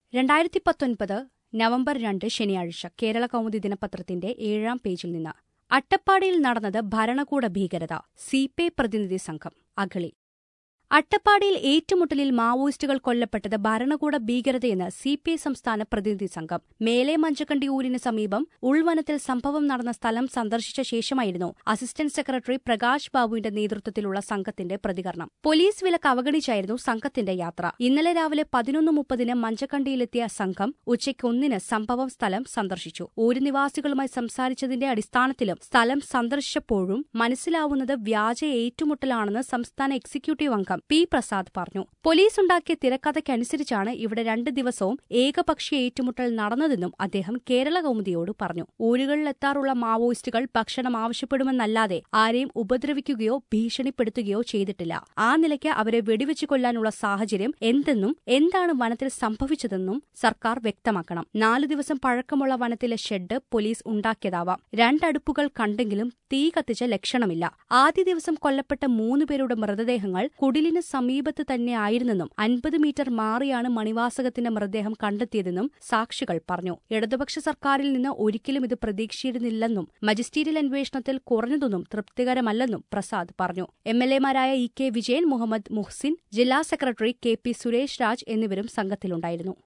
രണ്ടായിരത്തി പത്തൊൻപത് നവംബർ രണ്ട് ശനിയാഴ്ച കേരള കൗമുദി ദിനപത്രത്തിന്റെ ഏഴാം പേജിൽ നിന്ന് അട്ടപ്പാടിയിൽ നടന്നത് ഭരണകൂട ഭീകരത സിപെ പ്രതിനിധി സംഘം അഗളി അട്ടപ്പാടിയിൽ ഏറ്റുമുട്ടലിൽ മാവോയിസ്റ്റുകൾ കൊല്ലപ്പെട്ടത് ഭരണകൂട ഭീകരതയെന്ന് സി പി ഐ സംസ്ഥാന പ്രതിനിധി സംഘം മേലെ മഞ്ചക്കണ്ടി ഊരിന് സമീപം ഉൾവനത്തിൽ സംഭവം നടന്ന സ്ഥലം സന്ദർശിച്ച ശേഷമായിരുന്നു അസിസ്റ്റന്റ് സെക്രട്ടറി പ്രകാശ് ബാബുവിന്റെ നേതൃത്വത്തിലുള്ള സംഘത്തിന്റെ പ്രതികരണം പോലീസ് വിലക്ക് അവഗണിച്ചായിരുന്നു സംഘത്തിന്റെ യാത്ര ഇന്നലെ രാവിലെ പതിനൊന്ന് മുപ്പതിന് മഞ്ചക്കണ്ടിയിലെത്തിയ സംഘം ഉച്ചയ്ക്ക് ഒന്നിന് സംഭവം സ്ഥലം സന്ദർശിച്ചു ഊര് നിവാസികളുമായി സംസാരിച്ചതിന്റെ അടിസ്ഥാനത്തിലും സ്ഥലം സന്ദർശിച്ചപ്പോഴും മനസ്സിലാവുന്നത് വ്യാജ ഏറ്റുമുട്ടലാണെന്ന് സംസ്ഥാന എക്സിക്യൂട്ടീവ് അംഗം പി പ്രസാദ് പറഞ്ഞു പോലീസ് ഉണ്ടാക്കിയ തിരക്കഥയ്ക്കനുസരിച്ചാണ് ഇവിടെ രണ്ട് ദിവസവും ഏകപക്ഷീയ ഏറ്റുമുട്ടൽ നടന്നതെന്നും അദ്ദേഹം കേരള കൗമുദിയോട് പറഞ്ഞു ഊരുകളിലെത്താറുള്ള മാവോയിസ്റ്റുകൾ ഭക്ഷണം ആവശ്യപ്പെടുമെന്നല്ലാതെ ആരെയും ഉപദ്രവിക്കുകയോ ഭീഷണിപ്പെടുത്തുകയോ ചെയ്തിട്ടില്ല ആ നിലയ്ക്ക് അവരെ വെടിവെച്ചു കൊല്ലാനുള്ള സാഹചര്യം എന്തെന്നും എന്താണ് വനത്തിൽ സംഭവിച്ചതെന്നും സർക്കാർ വ്യക്തമാക്കണം നാലു ദിവസം പഴക്കമുള്ള വനത്തിലെ ഷെഡ് പോലീസ് ഉണ്ടാക്കിയതാവാം രണ്ടടുപ്പുകൾ കണ്ടെങ്കിലും തീ കത്തിച്ച ലക്ഷണമില്ല ആദ്യ ദിവസം കൊല്ലപ്പെട്ട മൂന്നുപേരുടെ മൃതദേഹങ്ങൾ കുടിലിന് സമീപത്ത് തന്നെയായിരുന്നെന്നും അൻപത് മീറ്റർ മാറിയാണ് മണിവാസകത്തിന്റെ മൃതദേഹം കണ്ടെത്തിയതെന്നും സാക്ഷികൾ പറഞ്ഞു ഇടതുപക്ഷ സർക്കാരിൽ നിന്ന് ഒരിക്കലും ഇത് പ്രതീക്ഷിച്ചിരുന്നില്ലെന്നും മജിസ്റ്റീരിയൽ അന്വേഷണത്തിൽ കുറഞ്ഞതൊന്നും തൃപ്തികരമല്ലെന്നും പ്രസാദ് പറഞ്ഞു എം എൽ എമാരായ ഇ കെ വിജയൻ മുഹമ്മദ് മുഹ്സിൻ ജില്ലാ secretary K P Suresh Raj എന്നിവരും സംഘത്തിലുണ്ടായിരുന്നു